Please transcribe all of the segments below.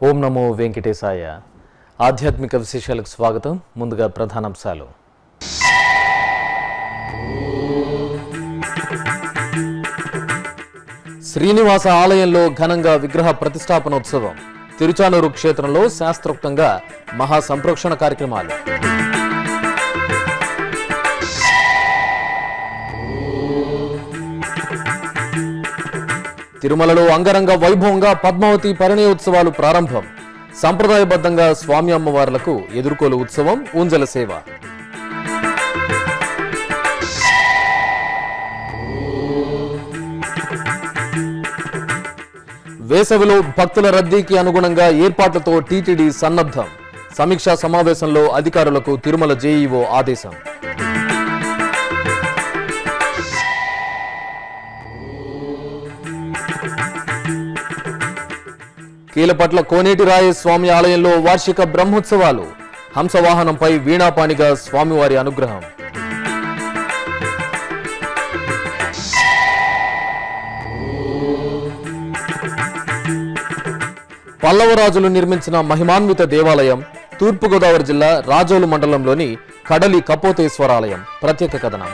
ఓం నమో వెంకటేశాయ ఆధ్యాత్మిక విశేషాలకు స్వాగతం ముందుగా ప్రధానాంశాలు శ్రీనివాస ఆలయంలో ఘనంగా విగ్రహ ప్రతిష్టాపనోత్సవం తిరుచానూరు క్షేత్రంలో శాస్త్రోక్తంగా మహా సంప్రోక్షణ కార్యక్రమాలు తిరుమలలో అంగరంగ వైభవంగా పద్మావతి పరిణయోత్సవాలు ప్రారంభం సంప్రదాయబద్ధంగా స్వామి అమ్మవార్లకు ఎదుర్కోలు ఉత్సవం ఊంజల సేవ వేసవిలో భక్తుల రద్దీకి అనుగుణంగా ఏర్పాట్లతో టీటీడీ సన్నద్ధం సమీక్షా సమావేశంలో అధికారులకు తిరుమల జేఈఓ ఆదేశం కీలపట్ల కోనేటి రాయ స్వామి ఆలయంలో వార్షిక బ్రహ్మోత్సవాలు హంసవాహనంపై వీణాపాణిగా స్వామివారి అనుగ్రహం పల్లవరాజులు నిర్మించిన మహిమాన్విత దేవాలయం తూర్పుగోదావరి జిల్లా రాజోలు మండలంలోని కడలి కపోతేశ్వరాలయం ప్రత్యేక కథనం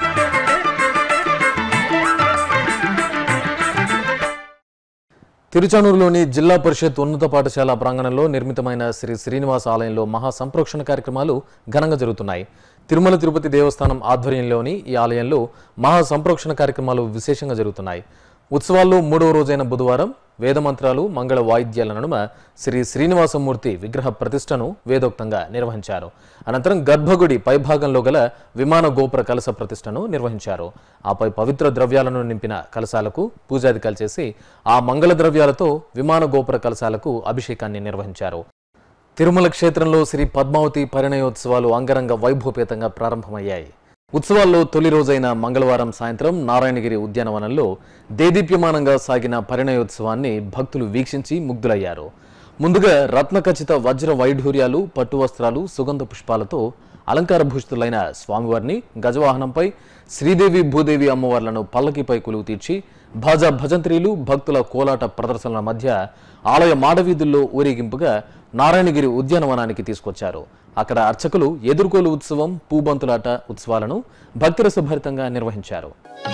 తిరుచానూరులోని జిల్లా పరిషత్ ఉన్నత పాఠశాల ప్రాంగణంలో నిర్మితమైన శ్రీ శ్రీనివాస ఆలయంలో మహా సంప్రోక్షణ కార్యక్రమాలు ఘనంగా జరుగుతున్నాయి తిరుమల తిరుపతి దేవస్థానం ఆధ్వర్యంలోని ఈ ఆలయంలో మహా సంప్రోక్షణ కార్యక్రమాలు విశేషంగా జరుగుతున్నాయి ఉత్సవాల్లో మూడవ రోజైన బుధవారం వేదమంత్రాలు మంగళ వాయిద్యాల నడుమ శ్రీ శ్రీనివాసమూర్తి విగ్రహ ప్రతిష్టను వేదోక్తంగా నిర్వహించారు అనంతరం గర్భగుడి పైభాగంలో గల విమాన గోపుర కలశ ప్రతిష్టను నిర్వహించారు ఆపై పవిత్ర ద్రవ్యాలను నింపిన కలశాలకు పూజాదికాలు చేసి ఆ మంగళ ద్రవ్యాలతో విమాన గోపుర కలశాలకు అభిషేకాన్ని నిర్వహించారు తిరుమల క్షేత్రంలో శ్రీ పద్మావతి పరిణయోత్సవాలు అంగరంగ వైభవపేతంగా ప్రారంభమయ్యాయి ఉత్సవాల్లో తొలి రోజైన మంగళవారం సాయంత్రం నారాయణగిరి ఉద్యానవనంలో దేదీప్యమానంగా సాగిన పరిణయోత్సవాన్ని భక్తులు వీక్షించి ముగ్ధులయ్యారు ముందుగా రత్నఖచిత వజ్ర వైఢూర్యాలు పట్టు వస్త్రాలు సుగంధ పుష్పాలతో అలంకారభూషితులైన స్వామివారిని గజవాహనంపై శ్రీదేవి భూదేవి అమ్మవార్లను పల్లకిపై కొలువు తీర్చి భాజా భజంత్రీలు భక్తుల కోలాట ప్రదర్శనల మధ్య ఆలయ మాడవీధుల్లో ఊరేగింపుగా నారాయణగిరి ఉద్యానవనానికి తీసుకొచ్చారు అక్కడ అర్చకులు ఎదుర్కోలు ఉత్సవం పూబంతులాట ఉత్సవాలను భక్తిరసభరితంగా నిర్వహించారు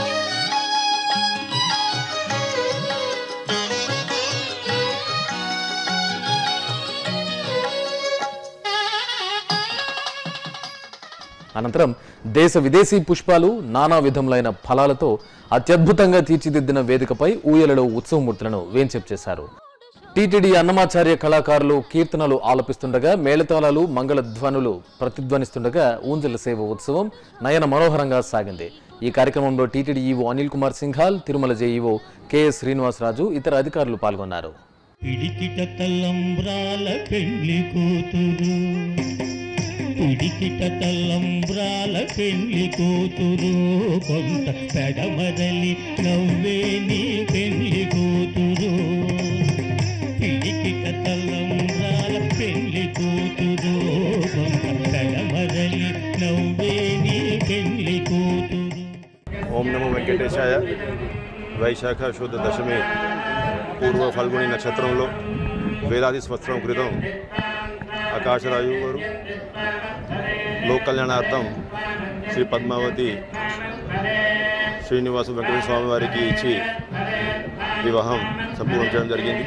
అనంతరం దేశ విదేశీ పుష్పాలు నానా విధములైన ఫలాలతో అత్యద్భుతంగా తీర్చిదిద్దిన వేదికపై ఊయలలో ఉత్సవమూర్తులను వేంచెప్ చేశారు టీటీడీ అన్నమాచార్య కళాకారులు కీర్తనలు ఆలపిస్తుండగా మేళతాళాలు మంగళ ధ్వనులు ప్రతిధ్వనిస్తుండగా ఊంజల సేవ ఉత్సవం నయన మనోహరంగా సాగింది ఈ కార్యక్రమంలో టీటీడీ ఈవో అనిల్ కుమార్ సింఘాల్ తిరుమల జేఈఓ కెఎస్ శ్రీనివాసరాజు ఇతర అధికారులు పాల్గొన్నారు పిడికిట తల్లంబ్రాల పెళ్లి కూతురు పిడికిట తల్లంబ్రాల పెళ్లి కూతురు కొంత పెడమరలి నవ్వే నీ పెళ్లి కూతురు పిడికిట తల్లంబ్రాల పెళ్లి కూతురు కొంత పెడమరలి నవ్వే నీ పెళ్లి కూతురు ఓం నమో వెంకటేశాయ వైశాఖ శుద్ధ దశమి పూర్వ ఫల్గుని నక్షత్రంలో వేలాది సంవత్సరం క్రితం ఆకాశరాజు గారు లోక్ కళ్యాణార్థం శ్రీ పద్మావతి శ్రీనివాస వెంకటేశ్వర స్వామి వారికి ఇచ్చి వివాహం సంపూర్ణం చేయడం జరిగింది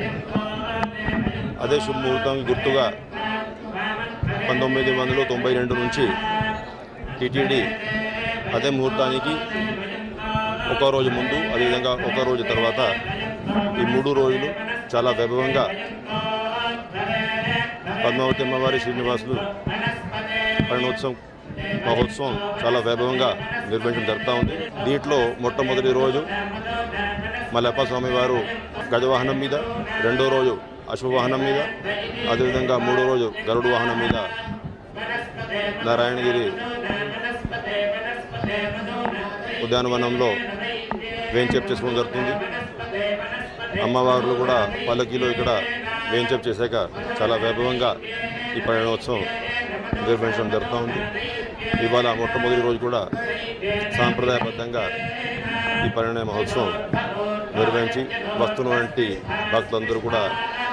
అదే శుభముహూర్తం గుర్తుగా పంతొమ్మిది వందల తొంభై రెండు నుంచి టీటీడీ అదే ముహూర్తానికి ఒక రోజు ముందు అదేవిధంగా ఒక రోజు తర్వాత ఈ మూడు రోజులు చాలా వైభవంగా పద్మావతి అమ్మవారి శ్రీనివాసులు పరిణోత్సవం మహోత్సవం చాలా వైభవంగా నిర్వహించడం జరుగుతూ ఉంది దీంట్లో మొట్టమొదటి రోజు మల్లప్ప స్వామి వారు గజవాహనం మీద రెండో రోజు అశ్వవాహనం మీద అదేవిధంగా మూడో రోజు గరుడు వాహనం మీద నారాయణగిరి ఉద్యానవనంలో వేంచేప్ చేసుకోవడం జరుగుతుంది అమ్మవార్లు కూడా పల్లకీలో ఇక్కడ వేంచేప్ చేశాక చాలా వైభవంగా ఈ పరిణోత్సవం నిర్వహించడం జరుగుతూ ఉంది ఇవాళ మొట్టమొదటి రోజు కూడా సాంప్రదాయబద్ధంగా ఈ పరిణయ మహోత్సవం నిర్వహించి వస్తున్నటువంటి భక్తులందరూ కూడా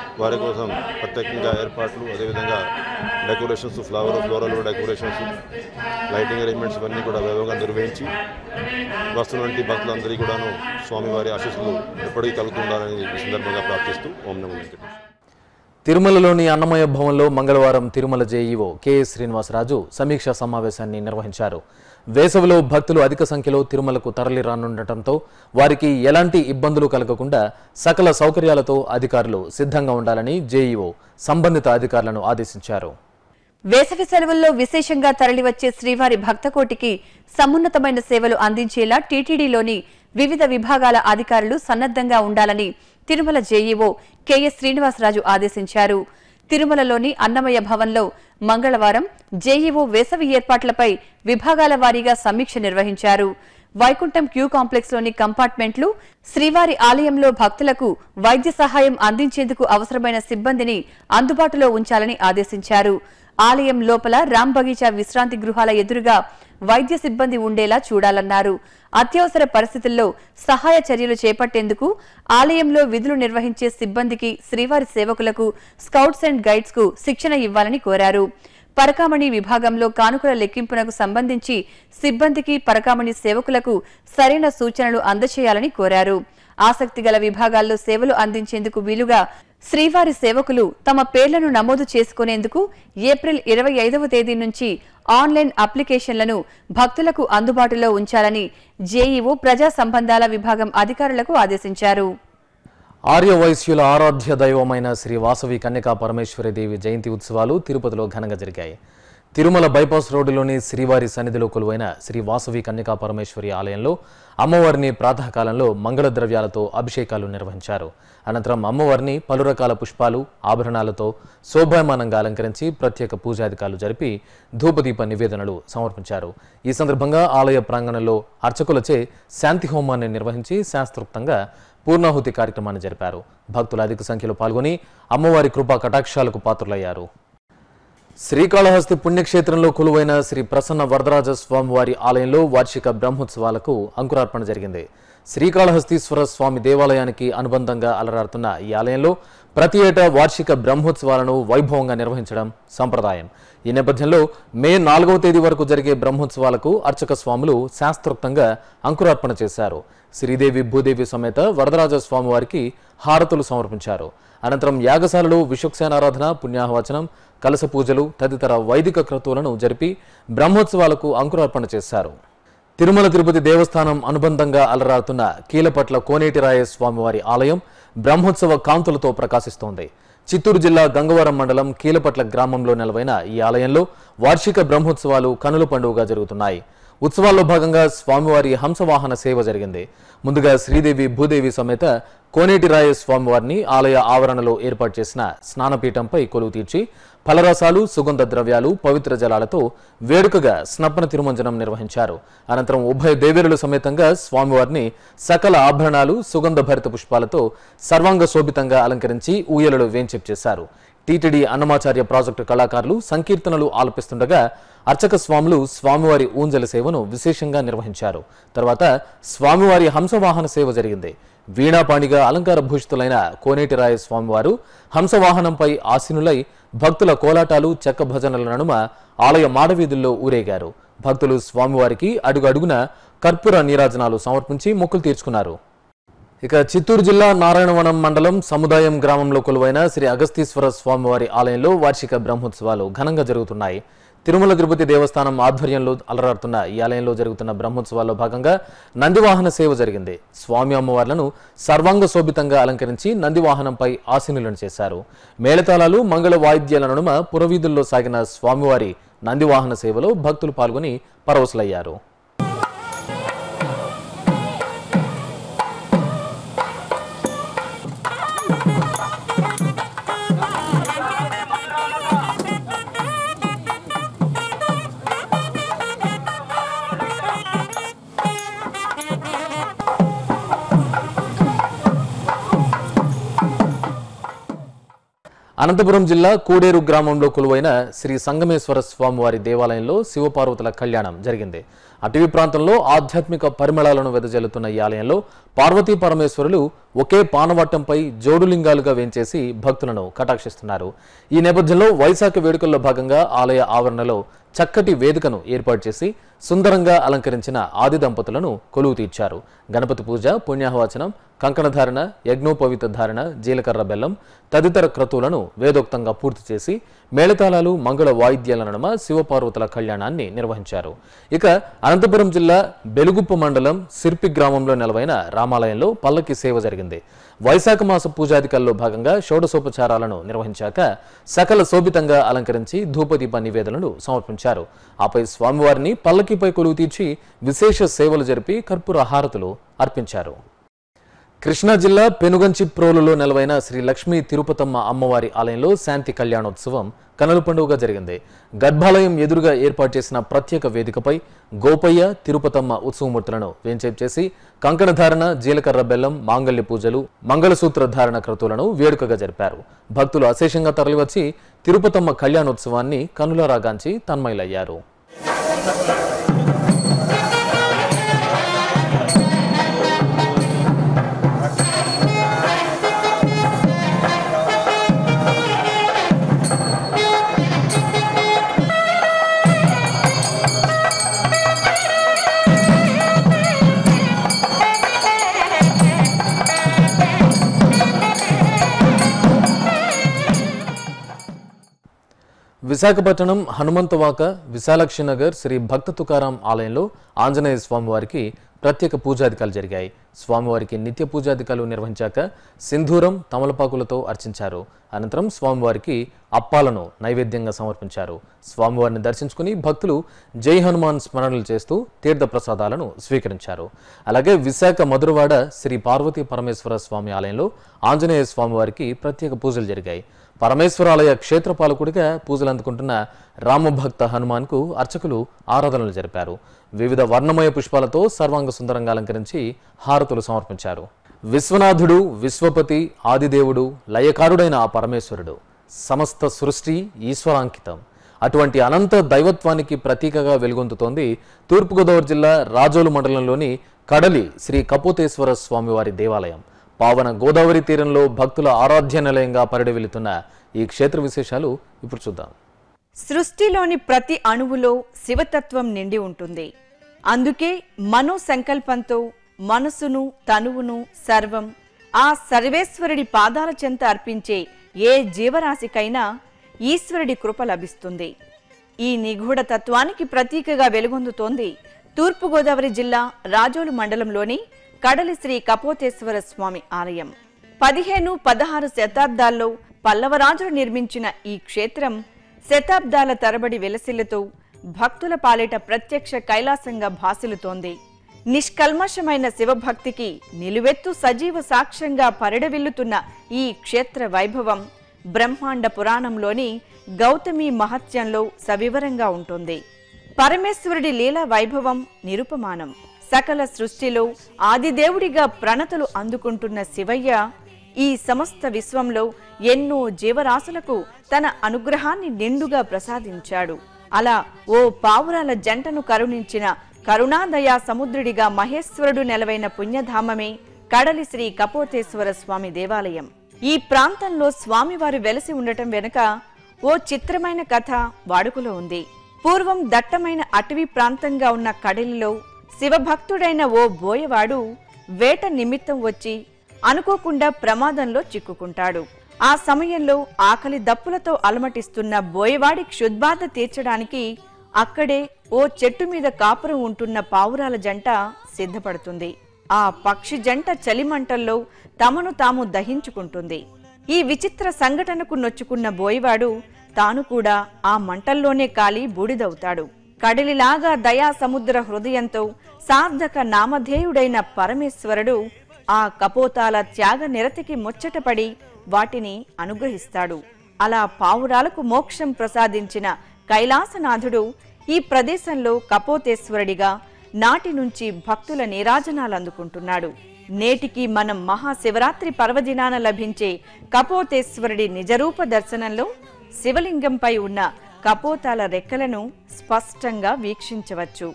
వారి కోసం ప్రత్యేకంగా ఏర్పాట్లు అదేవిధంగా decorations flower floral decorations lighting arrangements ఇవన్నీ కూడా వైభవంగా నిర్వహించి వస్తున్నటువంటి భక్తులందరికీ కూడాను స్వామివారి ఆశీస్సులు ఎప్పటికీ కలుగుతుండాలని ఈ సందర్భంగా ప్రార్థిస్తూ ఓం నమో వెంకటేశ్వర తిరుమలలోని అన్నమయ భవన్లో మంగళవారం తిరుమల జేఈఓ కెఎస్ శ్రీనివాసరాజు సమీక్షా సమావేశాన్ని నిర్వహించారు వేసవిలో భక్తులు అధిక సంఖ్యలో తిరుమలకు తరలి రానుండటంతో వారికి ఎలాంటి ఇబ్బందులు కలగకుండా సకల సౌకర్యాలతో అధికారులు సిద్ధంగా ఉండాలని జేఈఓ సంబంధిత అధికారులను ఆదేశించారు వేసవి సెలవుల్లో విశేషంగా తరలివచ్చే శ్రీవారి భక్తకోటికి సమున్నతమైన సేవలు అందించేలా టీటీడీలోని వివిధ విభాగాల అధికారులు సన్నద్ధంగా ఉండాలని తిరుమల జేఈఓ కెఎస్ శ్రీనివాసరాజు ఆదేశించారు తిరుమలలోని అన్నమయ్య భవన్లో మంగళవారం జేఈఓ వేసవి ఏర్పాట్లపై విభాగాల వారీగా సమీక్ష నిర్వహించారు వైకుంఠం క్యూ కాంప్లెక్స్ లోని కంపార్ట్మెంట్లు శ్రీవారి ఆలయంలో భక్తులకు వైద్య సహాయం అందించేందుకు అవసరమైన సిబ్బందిని అందుబాటులో ఉంచాలని ఆదేశించారు ఆలయం లోపల రామ్ బగీచా విశ్రాంతి గృహాల ఎదురుగా వైద్య సిబ్బంది ఉండేలా చూడాలన్నారు అత్యవసర పరిస్థితుల్లో సహాయ చర్యలు చేపట్టేందుకు ఆలయంలో విధులు నిర్వహించే సిబ్బందికి శ్రీవారి సేవకులకు స్కౌట్స్ అండ్ గైడ్స్ కు శిక్షణ ఇవ్వాలని కోరారు పరకామణి విభాగంలో కానుకల లెక్కింపునకు సంబంధించి సిబ్బందికి పరకామణి సేవకులకు సరైన సూచనలు అందచేయాలని కోరారు ఆసక్తి గల విభాగాల్లో సేవలు అందించేందుకు వీలుగా శ్రీవారి సేవకులు తమ పేర్లను నమోదు చేసుకునేందుకు ఏప్రిల్ ఇరవై ఐదవ తేదీ నుంచి ఆన్లైన్ అప్లికేషన్లను భక్తులకు అందుబాటులో ఉంచాలని జేఈఓ ప్రజా సంబంధాల విభాగం అధికారులకు ఆదేశించారు ఆర్య వైశ్యుల ఆరాధ్య దైవమైన శ్రీ వాసవి కన్యకా పరమేశ్వరి దేవి జయంతి ఉత్సవాలు తిరుపతిలో ఘనంగా జరిగాయి తిరుమల బైపాస్ రోడ్డులోని శ్రీవారి సన్నిధిలో కొలువైన శ్రీ వాసవి కన్యకా పరమేశ్వరి ఆలయంలో అమ్మవారిని ప్రాతకాలంలో మంగళ ద్రవ్యాలతో అభిషేకాలు నిర్వహించారు అనంతరం అమ్మవారిని పలు రకాల పుష్పాలు ఆభరణాలతో శోభాయమానంగా అలంకరించి ప్రత్యేక పూజాధికారులు జరిపి ధూపదీప నివేదనలు సమర్పించారు ఈ సందర్భంగా ఆలయ ప్రాంగణంలో అర్చకులచే శాంతి హోమాన్ని నిర్వహించి శాస్త్రోక్తంగా పూర్ణాహుతి కార్యక్రమాన్ని జరిపారు భక్తులు అధిక సంఖ్యలో పాల్గొని అమ్మవారి కృపా కటాక్షాలకు పాత్రులయ్యారు శ్రీకాళహస్తి పుణ్యక్షేత్రంలో కొలువైన శ్రీ ప్రసన్న వరదరాజ స్వామివారి ఆలయంలో వార్షిక బ్రహ్మోత్సవాలకు అంకురార్పణ జరిగింది శ్రీకాళహస్తీశ్వర స్వామి దేవాలయానికి అనుబంధంగా అలరారుతున్న ఈ ఆలయంలో ప్రతి ఏటా వార్షిక బ్రహ్మోత్సవాలను వైభవంగా నిర్వహించడం సంప్రదాయం ఈ నేపథ్యంలో మే నాలుగవ తేదీ వరకు జరిగే బ్రహ్మోత్సవాలకు అర్చక స్వాములు శాస్త్రోక్తంగా అంకురార్పణ చేశారు శ్రీదేవి భూదేవి సమేత వరదరాజ స్వామివారికి హారతులు సమర్పించారు అనంతరం యాగశాలలో విషుక్సేనారాధన పుణ్యాహవచనం కలస పూజలు తదితర వైదిక క్రతువులను జరిపి బ్రహ్మోత్సవాలకు అంకురార్పణ చేశారు తిరుమల తిరుపతి దేవస్థానం అనుబంధంగా అలరారుతున్న కీలపట్ల కోనేటిరాయ స్వామివారి ఆలయం బ్రహ్మోత్సవ కాంతులతో ప్రకాశిస్తోంది చిత్తూరు జిల్లా గంగవరం మండలం కీలపట్ల గ్రామంలో నెలవైన ఈ ఆలయంలో వార్షిక బ్రహ్మోత్సవాలు కనుల పండుగగా జరుగుతున్నాయి ఉత్సవాల్లో భాగంగా స్వామివారి హంసవాహన సేవ జరిగింది ముందుగా శ్రీదేవి భూదేవి సమేత కోనేటిరాయ స్వామివారిని ఆలయ ఆవరణలో ఏర్పాటు చేసిన స్నానపీఠంపై కొలువు తీర్చి ఫలరసాలు సుగంధ ద్రవ్యాలు పవిత్ర జలాలతో వేడుకగా స్నపన తిరుమంజనం నిర్వహించారు అనంతరం ఉభయ దేవేరుల సమేతంగా స్వామివారిని సకల ఆభరణాలు సుగంధ భరిత పుష్పాలతో సర్వాంగ శోభితంగా అలంకరించి ఊయలలో వేంచెప్ చేశారు టీటీడీ అన్నమాచార్య ప్రాజెక్టు కళాకారులు సంకీర్తనలు ఆలపిస్తుండగా అర్చక స్వాములు స్వామివారి ఊంజల సేవను విశేషంగా నిర్వహించారు తర్వాత స్వామివారి హంసవాహన సేవ జరిగింది వీణాపాణిగా అలంకార భూషితులైన కోనేటిరాయ స్వామివారు హంసవాహనంపై ఆసీనులై భక్తుల కోలాటాలు చెక్క భజనల నడుమ ఆలయ మాడవీధుల్లో ఊరేగారు భక్తులు స్వామివారికి అడుగు అడుగున కర్పూర నీరాజనాలు సమర్పించి మొక్కులు తీర్చుకున్నారు ఇక చిత్తూరు జిల్లా నారాయణవనం మండలం సముదాయం గ్రామంలో కొలువైన శ్రీ అగస్తీశ్వర స్వామివారి ఆలయంలో వార్షిక బ్రహ్మోత్సవాలు ఘనంగా జరుగుతున్నాయి తిరుమల తిరుపతి దేవస్థానం ఆధ్వర్యంలో అలరాడుతున్న ఈ ఆలయంలో జరుగుతున్న బ్రహ్మోత్సవాల్లో భాగంగా నందివాహన సేవ జరిగింది స్వామి అమ్మవార్లను సర్వాంగ శోభితంగా అలంకరించి నందివాహనంపై ఆసీనులను చేశారు మేళతాళాలు మంగళ వాయిద్యాల నడుమ పురవీధుల్లో సాగిన స్వామివారి నందివాహన సేవలో భక్తులు పాల్గొని పరవశులయ్యారు అనంతపురం జిల్లా కూడేరు గ్రామంలో కొలువైన శ్రీ సంగమేశ్వర స్వామివారి దేవాలయంలో శివపార్వతుల కళ్యాణం జరిగింది అటవీ ప్రాంతంలో ఆధ్యాత్మిక పరిమళాలను వెదజల్లుతున్న ఈ ఆలయంలో పార్వతీ పరమేశ్వరులు ఒకే పానవట్టంపై జోడులింగాలుగా వేంచేసి భక్తులను కటాక్షిస్తున్నారు ఈ నేపథ్యంలో వైశాఖ వేడుకల్లో భాగంగా ఆలయ ఆవరణలో చక్కటి వేదికను ఏర్పాటు చేసి సుందరంగా అలంకరించిన ఆది దంపతులను కొలువు తీర్చారు గణపతి పూజ పుణ్యాహవచనం కంకణధారణ యజ్ఞోపవిత ధారణ జీలకర్ర బెల్లం తదితర క్రతువులను వేదోక్తంగా పూర్తి చేసి మేళతాళాలు మంగళ వాయిద్యాల నడుమ శివపార్వతుల కళ్యాణాన్ని నిర్వహించారు ఇక అనంతపురం జిల్లా బెలుగుప్ప మండలం సిర్పి గ్రామంలో నెలవైన రామాలయంలో పల్లకి సేవ జరిగింది వైశాఖ మాస పూజాధికాల్లో భాగంగా షోడశోపచారాలను నిర్వహించాక సకల శోభితంగా అలంకరించి ధూపదీప నివేదనలు సమర్పించారు ఆపై స్వామివారిని పల్లకిపై కొలువు తీర్చి విశేష సేవలు జరిపి కర్పూర హారతులు అర్పించారు కృష్ణా జిల్లా పెనుగంచి ప్రోలులో నెలవైన శ్రీ లక్ష్మీ తిరుపతమ్మ అమ్మవారి ఆలయంలో శాంతి కళ్యాణోత్సవం కనుల పండుగగా జరిగింది గర్భాలయం ఎదురుగా ఏర్పాటు చేసిన ప్రత్యేక వేదికపై గోపయ్య తిరుపతమ్మ ఉత్సవమూర్తులను వేంచేపు చేసి కంకణధారణ జీలకర్ర బెల్లం మాంగళ్య పూజలు మంగళసూత్ర ధారణ క్రతువులను వేడుకగా జరిపారు భక్తులు అశేషంగా తరలివచ్చి తిరుపతమ్మ కళ్యాణోత్సవాన్ని కనులారాగాంచి తన్మయులయ్యారు విశాఖపట్నం హనుమంతవాక విశాలాక్షి నగర్ శ్రీ భక్త తుకారాం ఆలయంలో ఆంజనేయ స్వామివారికి ప్రత్యేక పూజాధికాలు జరిగాయి స్వామివారికి నిత్య పూజాధికాలు నిర్వహించాక సింధూరం తమలపాకులతో అర్చించారు అనంతరం స్వామివారికి అప్పాలను నైవేద్యంగా సమర్పించారు స్వామివారిని దర్శించుకుని భక్తులు జై హనుమాన్ స్మరణలు చేస్తూ తీర్థ ప్రసాదాలను స్వీకరించారు అలాగే విశాఖ మధురవాడ శ్రీ పార్వతీ పరమేశ్వర స్వామి ఆలయంలో ఆంజనేయ స్వామివారికి ప్రత్యేక పూజలు జరిగాయి పరమేశ్వరాలయ క్షేత్రపాలకుడిగా పూజలు అందుకుంటున్న రామభక్త హనుమాన్కు అర్చకులు ఆరాధనలు జరిపారు వివిధ వర్ణమయ పుష్పాలతో సర్వాంగ సుందరంగా అలంకరించి హారతులు సమర్పించారు విశ్వనాథుడు విశ్వపతి ఆదిదేవుడు లయకారుడైన ఆ పరమేశ్వరుడు సమస్త సృష్టి ఈశ్వరాంకితం అటువంటి అనంత దైవత్వానికి ప్రతీకగా వెలుగొందుతోంది తూర్పుగోదావరి జిల్లా రాజోలు మండలంలోని కడలి శ్రీ కపోతేశ్వర స్వామివారి దేవాలయం పావన గోదావరి తీరంలో భక్తుల ఆరాధ్య నిలయంగా పరిడవిల్లుతున్న ఈ క్షేత్ర విశేషాలు ఇప్పుడు చూద్దాం సృష్టిలోని ప్రతి అణువులో శివతత్వం నిండి ఉంటుంది అందుకే మనో సంకల్పంతో మనసును తనువును సర్వం ఆ సర్వేశ్వరుడి పాదాల చెంత అర్పించే ఏ జీవరాశికైనా ఈశ్వరుడి కృప లభిస్తుంది ఈ నిగూఢ తత్వానికి ప్రతీకగా వెలుగొందుతోంది తూర్పుగోదావరి జిల్లా రాజోలు మండలంలోని కడలి శ్రీ కపోతేశ్వర స్వామి ఆలయం పదిహేను పదహారు శతాబ్దాల్లో పల్లవరాజులు నిర్మించిన ఈ క్షేత్రం శతాబ్దాల తరబడి వెలసిల్లుతూ భక్తుల పాలిట ప్రత్యక్ష కైలాసంగా భాసిల్లుతోంది నిష్కల్మషమైన శివభక్తికి నిలువెత్తు సజీవ సాక్ష్యంగా పరిడవిల్లుతున్న ఈ క్షేత్ర వైభవం బ్రహ్మాండ పురాణంలోని గౌతమి మహత్యంలో సవివరంగా ఉంటుంది పరమేశ్వరుడి లీలా వైభవం నిరుపమానం సకల సృష్టిలో ఆదిదేవుడిగా ప్రణతులు అందుకుంటున్న శివయ్య ఈ సమస్త విశ్వంలో ఎన్నో జీవరాశులకు తన అనుగ్రహాన్ని నిండుగా ప్రసాదించాడు అలా ఓ పావురాల జంటను కరుణించిన కరుణాదయా సముద్రుడిగా మహేశ్వరుడు నెలవైన పుణ్యధామమే కడలి శ్రీ కపోతేశ్వర స్వామి దేవాలయం ఈ ప్రాంతంలో స్వామివారు వెలసి ఉండటం వెనుక ఓ చిత్రమైన కథ వాడుకలో ఉంది పూర్వం దట్టమైన అటవీ ప్రాంతంగా ఉన్న కడలిలో శివభక్తుడైన ఓ బోయవాడు వేట నిమిత్తం వచ్చి అనుకోకుండా ప్రమాదంలో చిక్కుకుంటాడు ఆ సమయంలో ఆకలి దప్పులతో అలమటిస్తున్న బోయవాడి క్షుద్బాధ తీర్చడానికి అక్కడే ఓ చెట్టు మీద కాపురం ఉంటున్న పావురాల జంట సిద్ధపడుతుంది ఆ పక్షి జంట చలిమంటల్లో తమను తాము దహించుకుంటుంది ఈ విచిత్ర సంఘటనకు నొచ్చుకున్న బోయవాడు తాను కూడా ఆ మంటల్లోనే కాలి బూడిదవుతాడు కడలిలాగా దయా సముద్ర హృదయంతో సార్థక నామధేయుడైన పరమేశ్వరుడు ఆ కపోతాల త్యాగ నిరతికి ముచ్చటపడి వాటిని అనుగ్రహిస్తాడు అలా పావురాలకు మోక్షం ప్రసాదించిన కైలాసనాథుడు ఈ ప్రదేశంలో కపోతేశ్వరుడిగా నాటి నుంచి భక్తుల నీరాజనాలు అందుకుంటున్నాడు నేటికి మనం మహాశివరాత్రి పర్వదినాన లభించే కపోతేశ్వరుడి నిజరూప దర్శనంలో శివలింగంపై ఉన్న కపోతాల రెక్కలను స్పష్టంగా వీక్షించవచ్చు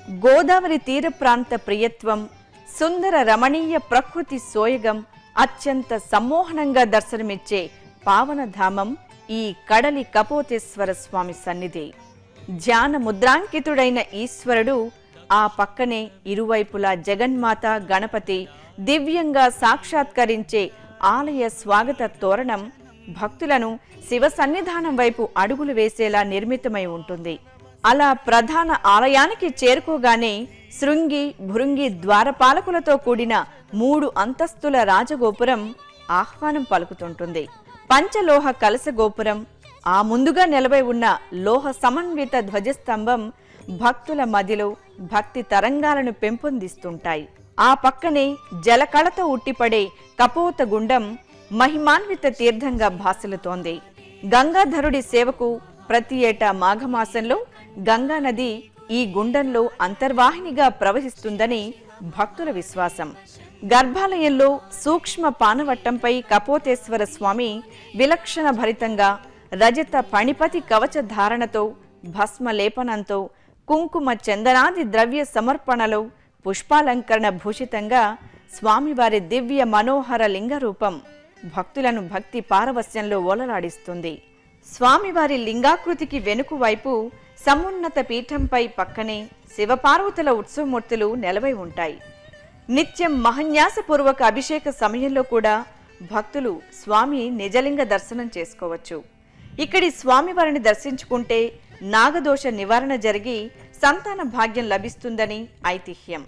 గోదావరి తీర ప్రాంత ప్రియత్వం సుందర రమణీయ ప్రకృతి సోయగం అత్యంత సమ్మోహనంగా దర్శనమిచ్చే పావనధామం ఈ కడలి కపోతేశ్వర స్వామి సన్నిధి ధ్యాన ముద్రాంకితుడైన ఈశ్వరుడు ఆ పక్కనే ఇరువైపులా జగన్మాత గణపతి దివ్యంగా సాక్షాత్కరించే ఆలయ స్వాగత తోరణం భక్తులను శివ సన్నిధానం వైపు అడుగులు వేసేలా నిర్మితమై ఉంటుంది అలా ప్రధాన ఆలయానికి చేరుకోగానే శృంగి భృంగి ద్వారపాలకులతో కూడిన మూడు అంతస్తుల రాజగోపురం ఆహ్వానం పలుకుతుంటుంది పంచలోహ కలస గోపురం ఆ ముందుగా నిలవై ఉన్న లోహ సమన్విత ధ్వజస్తంభం భక్తుల మదిలో భక్తి తరంగాలను పెంపొందిస్తుంటాయి ఆ పక్కనే జలకళతో ఉట్టిపడే కపోత గుండం మహిమాన్విత తీర్థంగా భాసలుతోంది గంగాధరుడి సేవకు ప్రతి ఏటా మాఘమాసంలో గంగా నది ఈ గుండంలో అంతర్వాహినిగా ప్రవహిస్తుందని భక్తుల విశ్వాసం గర్భాలయంలో సూక్ష్మ పానవట్టంపై కపోతేశ్వర స్వామి విలక్షణ భరితంగా రజత పణిపతి కవచ ధారణతో భస్మ లేపనంతో కుంకుమ చందనాది ద్రవ్య సమర్పణలో పుష్పాలంకరణ భూషితంగా స్వామివారి దివ్య మనోహర లింగ రూపం భక్తులను భక్తి పారవస్యంలో ఓలలాడిస్తుంది స్వామివారి లింగాకృతికి వెనుక వైపు సమున్నత పీఠంపై పక్కనే శివపార్వతుల ఉత్సవమూర్తులు నెలవై ఉంటాయి నిత్యం మహన్యాసపూర్వక అభిషేక సమయంలో కూడా భక్తులు స్వామి నిజలింగ దర్శనం చేసుకోవచ్చు ఇక్కడి స్వామివారిని దర్శించుకుంటే నాగదోష నివారణ జరిగి సంతాన భాగ్యం లభిస్తుందని ఐతిహ్యం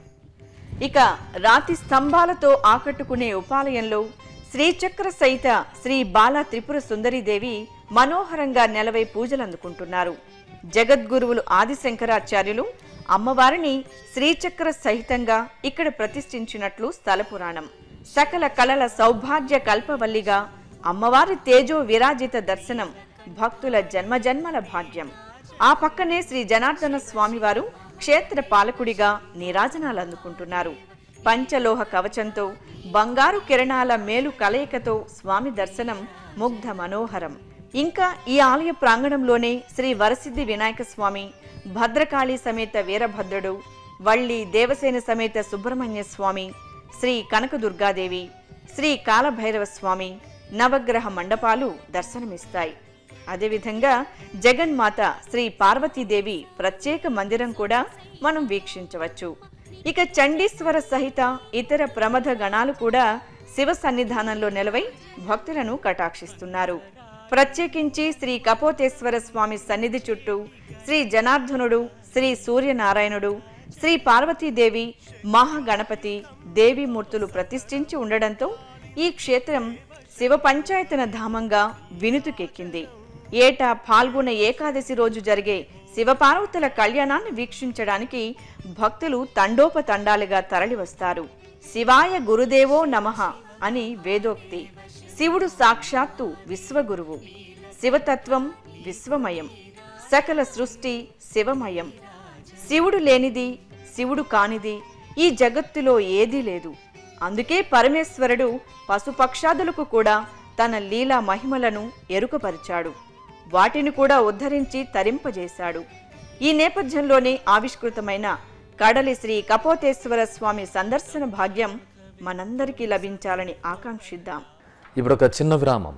ఇక రాతి స్తంభాలతో ఆకట్టుకునే ఉపాలయంలో శ్రీచక్ర సహిత శ్రీ బాల త్రిపుర సుందరీదేవి మనోహరంగా నెలవై పూజలు అందుకుంటున్నారు జగద్గురువులు ఆదిశంకరాచార్యులు అమ్మవారిని శ్రీచక్ర సహితంగా ఇక్కడ ప్రతిష్ఠించినట్లు స్థల పురాణం సకల కళల సౌభాగ్య కల్పవల్లిగా అమ్మవారి తేజో విరాజిత దర్శనం భక్తుల జన్మజన్మల భాగ్యం ఆ పక్కనే శ్రీ జనార్దన స్వామివారు క్షేత్ర పాలకుడిగా నీరాజనాలు అందుకుంటున్నారు పంచలోహ కవచంతో బంగారు కిరణాల మేలు కలయికతో స్వామి దర్శనం ముగ్ధ మనోహరం ఇంకా ఈ ఆలయ ప్రాంగణంలోనే శ్రీ వరసిద్ధి వినాయక స్వామి భద్రకాళి సమేత వీరభద్రుడు వల్లి దేవసేన సమేత సుబ్రహ్మణ్య స్వామి శ్రీ కనకదుర్గాదేవి శ్రీ కాలభైరవ స్వామి నవగ్రహ మండపాలు దర్శనమిస్తాయి అదేవిధంగా జగన్మాత శ్రీ పార్వతీదేవి ప్రత్యేక మందిరం కూడా మనం వీక్షించవచ్చు ఇక చండీశ్వర సహిత ఇతర ప్రమథ గణాలు కూడా శివ సన్నిధానంలో నిలవై భక్తులను కటాక్షిస్తున్నారు ప్రత్యేకించి శ్రీ కపోతేశ్వర స్వామి సన్నిధి చుట్టూ శ్రీ జనార్దనుడు శ్రీ సూర్యనారాయణుడు శ్రీ పార్వతీదేవి మహాగణపతి దేవీమూర్తులు ప్రతిష్ఠించి ఉండడంతో ఈ క్షేత్రం శివ పంచాయతన ధామంగా వినుతుకెక్కింది ఏటా పాల్గొన ఏకాదశి రోజు జరిగే శివపార్వతుల కళ్యాణాన్ని వీక్షించడానికి భక్తులు తండోపతండాలుగా తరలివస్తారు శివాయ గురుదేవో నమః అని వేదోక్తి శివుడు సాక్షాత్తు విశ్వగురువు శివతత్వం విశ్వమయం సకల సృష్టి శివమయం శివుడు లేనిది శివుడు కానిది ఈ జగత్తులో ఏదీ లేదు అందుకే పరమేశ్వరుడు పశుపక్షాదులకు కూడా తన లీలా మహిమలను ఎరుకపరిచాడు వాటిని కూడా ఉద్ధరించి తరింపజేశాడు ఈ నేపథ్యంలోనే ఆవిష్కృతమైన కడలి శ్రీ కపోతేశ్వర స్వామి సందర్శన భాగ్యం మనందరికీ లభించాలని ఆకాంక్షిద్దాం ఇప్పుడు ఒక చిన్న విరామం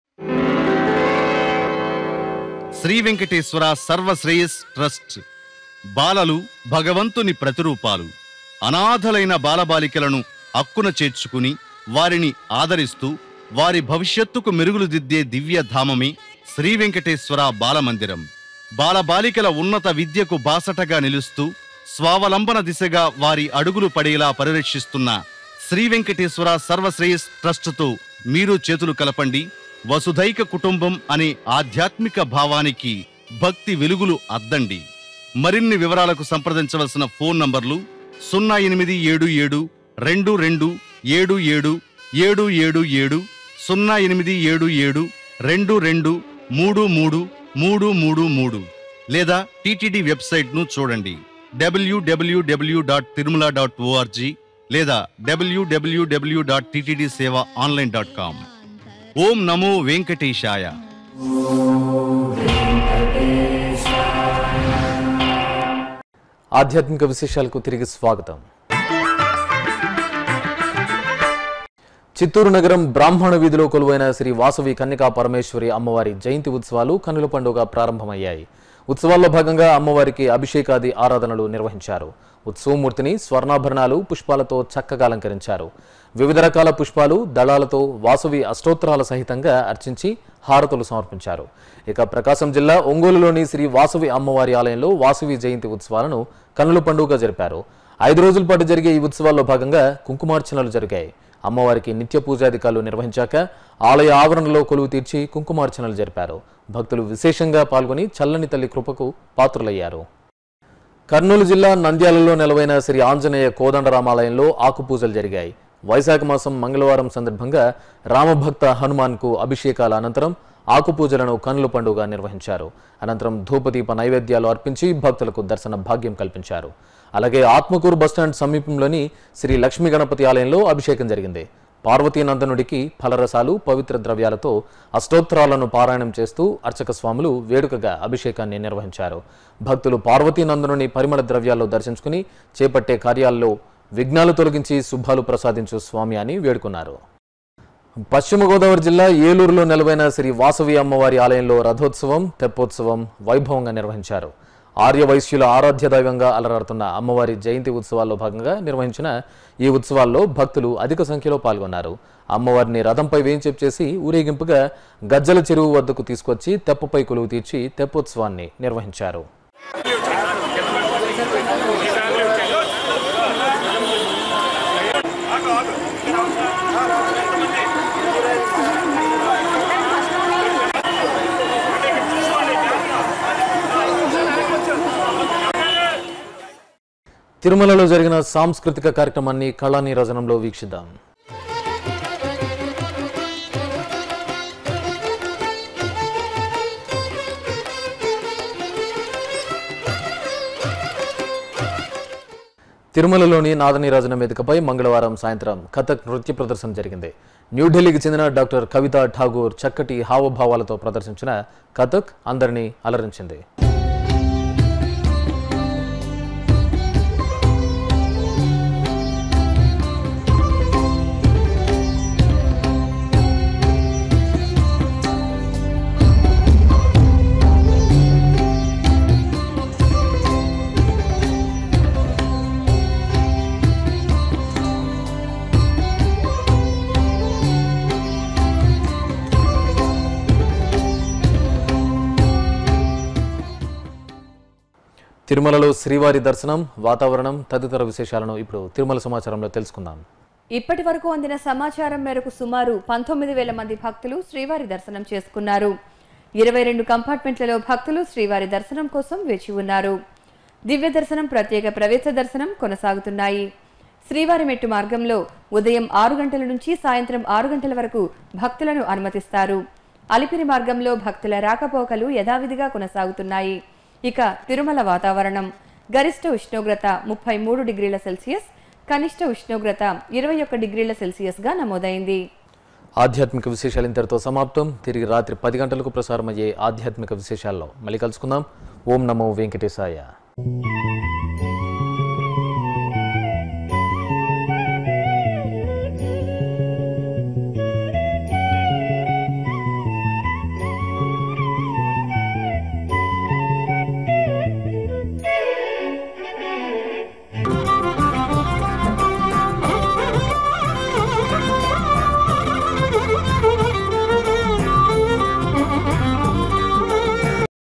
శ్రీ వెంకటేశ్వర సర్వశ్రేయస్ ట్రస్ట్ బాలలు భగవంతుని ప్రతిరూపాలు అనాథలైన బాలబాలికలను అక్కున చేర్చుకుని వారిని ఆదరిస్తూ వారి భవిష్యత్తుకు మెరుగులు దిద్దే దివ్య ధామమే శ్రీ వెంకటేశ్వర బాలమందిరం బాలబాలికల ఉన్నత విద్యకు బాసటగా నిలుస్తూ స్వావలంబన దిశగా వారి అడుగులు పడేలా పరిరక్షిస్తున్న శ్రీ వెంకటేశ్వర సర్వశ్రేయస్ ట్రస్టుతో మీరు చేతులు కలపండి వసుధైక కుటుంబం అనే ఆధ్యాత్మిక భావానికి భక్తి వెలుగులు అద్దండి మరిన్ని వివరాలకు సంప్రదించవలసిన ఫోన్ నంబర్లు సున్నా ఎనిమిది ఏడు ఏడు రెండు రెండు ఏడు ఏడు ఏడు ఏడు ఏడు సున్నా ఎనిమిది ఏడు ఏడు రెండు రెండు మూడు మూడు మూడు మూడు మూడు లేదా టీటీడీ వెబ్సైట్ను చూడండి WWW dot Tirumala dot ORG లేదా WWW dot TTD Seva online dot com ఓం నమో వెంకటేశాయ ఆధ్యాత్మిక విశేషాలకు తిరిగి స్వాగతం చిత్తూరు నగరం బ్రాహ్మణ వీధిలో కొలువైన శ్రీ వాసవి కన్యకా పరమేశ్వరి అమ్మవారి జయంతి ఉత్సవాలు కన్నుల పండుగ ప్రారంభమయ్యాయి ఉత్సవాల్లో భాగంగా అమ్మవారికి అభిషేకాది ఆరాధనలు నిర్వహించారు ఉత్సవమూర్తిని స్వర్ణాభరణాలు పుష్పాలతో చక్కగా అలంకరించారు వివిధ రకాల పుష్పాలు దళాలతో వాసవి అష్టోత్తరాల సహితంగా అర్చించి హారతులు సమర్పించారు ఇక ప్రకాశం జిల్లా ఒంగోలులోని శ్రీ వాసవి అమ్మవారి ఆలయంలో వాసవి జయంతి ఉత్సవాలను కన్నుల పండుగగా జరిపారు ఐదు రోజుల పాటు జరిగే ఈ ఉత్సవాల్లో భాగంగా కుంకుమార్చనలు జరిగాయి అమ్మవారికి నిత్య పూజాధికారులు నిర్వహించాక ఆలయ ఆవరణలో కొలువు తీర్చి కుంకుమార్చనలు జరిపారు భక్తులు విశేషంగా పాల్గొని చల్లని తల్లి కృపకు పాత్రులయ్యారు కర్నూలు జిల్లా నంద్యాలలో నెలవైన శ్రీ ఆంజనేయ కోదండరామాలయంలో ఆకుపూజలు జరిగాయి వైశాఖ మాసం మంగళవారం సందర్భంగా రామభక్త హనుమాన్కు అభిషేకాల అనంతరం ఆకుపూజలను కన్నుల పండుగ నిర్వహించారు అనంతరం ధూపదీప నైవేద్యాలు అర్పించి భక్తులకు దర్శన భాగ్యం కల్పించారు అలాగే ఆత్మకూరు బస్టాండ్ సమీపంలోని శ్రీ లక్ష్మీ గణపతి ఆలయంలో అభిషేకం జరిగింది పార్వతీనందనుడికి ఫలరసాలు పవిత్ర ద్రవ్యాలతో అష్టోత్తరాలను పారాయణం చేస్తూ అర్చక స్వాములు వేడుకగా అభిషేకాన్ని నిర్వహించారు భక్తులు పార్వతీనందనుని పరిమళ ద్రవ్యాల్లో దర్శించుకుని చేపట్టే కార్యాల్లో విఘ్నాలు తొలగించి శుభాలు ప్రసాదించు స్వామి అని వేడుకున్నారు పశ్చిమ గోదావరి జిల్లా ఏలూరులో నెలవైన శ్రీ వాసవి అమ్మవారి ఆలయంలో రథోత్సవం తెప్పోత్సవం వైభవంగా నిర్వహించారు ఆర్య వైశ్యుల ఆరాధ్య దైవంగా అలరాడుతున్న అమ్మవారి జయంతి ఉత్సవాల్లో భాగంగా నిర్వహించిన ఈ ఉత్సవాల్లో భక్తులు అధిక సంఖ్యలో పాల్గొన్నారు అమ్మవారిని రథంపై వేయించేపు చేసి ఊరేగింపుగా గజ్జల చెరువు వద్దకు తీసుకొచ్చి తెప్పపై కొలువు తీర్చి తెప్పోత్సవాన్ని నిర్వహించారు తిరుమలలో జరిగిన సాంస్కృతిక కార్యక్రమాన్ని కళా నీరాజనంలో వీక్షిద్దాం తిరుమలలోని నాదనీరాజనం వేదికపై మంగళవారం సాయంత్రం కథక్ నృత్య ప్రదర్శన జరిగింది న్యూఢిల్లీకి చెందిన డాక్టర్ కవిత ఠాగూర్ చక్కటి హావభావాలతో ప్రదర్శించిన కథక్ అందరినీ అలరించింది తిరుమలలో శ్రీవారి దర్శనం వాతావరణం తదితర విశేషాలను ఇప్పుడు తిరుమల సమాచారంలో తెలుసుకుందాం ఇప్పటి వరకు అందిన సమాచారం మేరకు సుమారు పంతొమ్మిది వేల మంది భక్తులు శ్రీవారి దర్శనం చేసుకున్నారు ఇరవై రెండు కంపార్ట్మెంట్లలో భక్తులు శ్రీవారి దర్శనం కోసం వేచి ఉన్నారు దివ్య దర్శనం ప్రత్యేక ప్రవేశ దర్శనం కొనసాగుతున్నాయి శ్రీవారి మెట్టు మార్గంలో ఉదయం ఆరు గంటల నుంచి సాయంత్రం ఆరు గంటల వరకు భక్తులను అనుమతిస్తారు అలిపిరి మార్గంలో భక్తుల రాకపోకలు యథావిధిగా కొనసాగుతున్నాయి ఇక తిరుమల వాతావరణం గరిష్ట ఉష్ణోగ్రత ముప్పై మూడు డిగ్రీల సెల్సియస్ కనిష్ట ఉష్ణోగ్రత ఇరవై ఒక్క డిగ్రీల సెల్సియస్గా నమోదైంది ఆధ్యాత్మిక విశేషాలు ఇంతటితో సమాప్తం తిరిగి రాత్రి పది గంటలకు ప్రసారమయ్యే ఆధ్యాత్మిక విశేషాల్లో మళ్ళీ కలుసుకుందాం ఓం నమో వెంకటేశాయ